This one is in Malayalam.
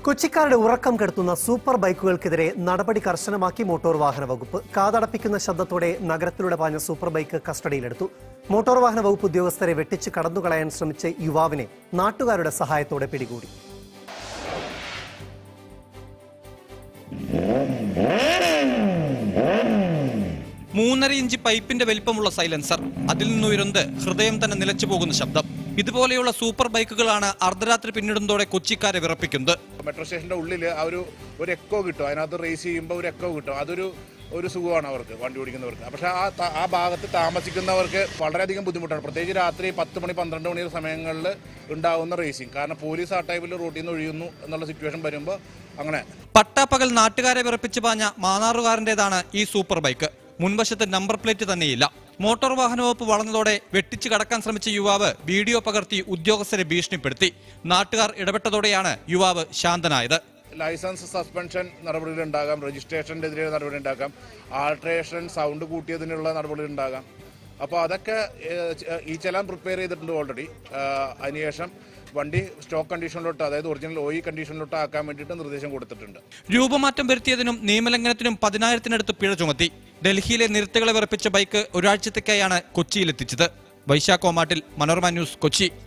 കൊച്ചിക്കാരുടെ ഉറക്കം കെടുത്തുന്ന സൂപ്പർ ബൈക്കുകൾക്കെതിരെ നടപടി കർശനമാക്കി മോട്ടോർ വാഹന വകുപ്പ് കാതടപ്പിക്കുന്ന ശബ്ദത്തോടെ നഗരത്തിലൂടെ പാഞ്ഞ സൂപ്പർ ബൈക്ക് കസ്റ്റഡിയിലെടുത്തു മോട്ടോർ വാഹന വകുപ്പ് ഉദ്യോഗസ്ഥരെ വെട്ടിച്ച് കടന്നുകളയാൻ ശ്രമിച്ച യുവാവിനെ നാട്ടുകാരുടെ സഹായത്തോടെ പിടികൂടി മൂന്നര ഇഞ്ച് പൈപ്പിന്റെ വലിപ്പമുള്ള സൈലൻസർ അതിൽ നിന്നുയരുന്നത് ഹൃദയം തന്നെ നിലച്ചു പോകുന്ന ശബ്ദം ഇതുപോലെയുള്ള സൂപ്പർ ബൈക്കുകളാണ് അർദ്ധരാത്രി പിന്നിടുന്നതോടെ കൊച്ചിക്കാരെ വിറപ്പിക്കുന്നത് മെട്രോ സ്റ്റേഷന്റെ ഉള്ളിൽ ആ ഒരു ഒരു എക്കോ കിട്ടും അതിനകത്ത് റേസ് ചെയ്യുമ്പോൾ ഒരു എക്കോ കിട്ടും അതൊരു ഒരു സുഖമാണ് അവർക്ക് വണ്ടി ഓടിക്കുന്നവർക്ക് പക്ഷേ ആ ത- ആ ഭാഗത്ത് താമസിക്കുന്നവർക്ക് വളരെയധികം ബുദ്ധിമുട്ടാണ് പ്രത്യേകിച്ച് രാത്രി പത്ത് മണി പന്ത്രണ്ട് മണി സമയങ്ങളിൽ ഉണ്ടാകുന്ന റേസിംഗ് കാരണം പോലീസ് ആ ടൈമിൽ റൂട്ടിൽ നിന്ന് ഒഴിയുന്നു എന്നുള്ള സിറ്റുവേഷൻ വരുമ്പോൾ അങ്ങനെ പട്ടാപ്പകൽ നാട്ടുകാരെ വിറപ്പിച്ചു പാഞ്ഞ മാന്നാറുകാരന്റേതാണ് ഈ സൂപ്പർ ബൈക്ക് മുൻവശത്ത് നമ്പർ പ്ലേറ്റ് തന്നെയില്ല മോട്ടോർ വാഹന വകുപ്പ് വളർന്നതോടെ വെട്ടിച്ചു കടക്കാൻ ശ്രമിച്ച യുവാവ് വീഡിയോ പകർത്തി ഉദ്യോഗസ്ഥരെ ഭീഷണിപ്പെടുത്തി നാട്ടുകാർ ഇടപെട്ടതോടെയാണ് യുവാവ് ശാന്തനായത് ലൈസൻസ് സസ്പെൻഷൻ നടപടികൾ ഉണ്ടാകാം രജിസ്ട്രേഷനെതിരെ നടപടി ഉണ്ടാക്കാം ആൾട്രേഷൻ സൗണ്ട് കൂട്ടിയതിനുള്ള നടപടികൾ ഉണ്ടാകാം അപ്പോൾ അതൊക്കെ ഏഹ്, ച- ഈ ചലാൻ പ്രിപ്പയർ ചെയ്തിട്ടുണ്ട് ഓൾറെഡി അതിനുശേഷം വണ്ടി സ്റ്റോക്ക് കണ്ടീഷനിലോട്ട് അതായത് ഒറിജിനൽ ഒ ഇ കണ്ടീഷനിലോട്ട് ആക്കാൻ വേണ്ടിയിട്ട് നിർദ്ദേശം കൊടുത്തിട്ടുണ്ട് രൂപമാറ്റം വരുത്തിയതിനും നിയമലംഘനത്തിനും പതിനായിരത്തിനടുത്ത് പിഴ ചുമത്തി ഡൽഹിയിലെ നിരത്തുകളെ വിറപ്പിച്ച ബൈക്ക് ഒരാഴ്ചത്തേക്കായാണ് കൊച്ചിയിലെത്തിച്ചത് വൈശാഖോമാട്ടിൽ മനോരമ ന്യൂസ് കൊച്ചി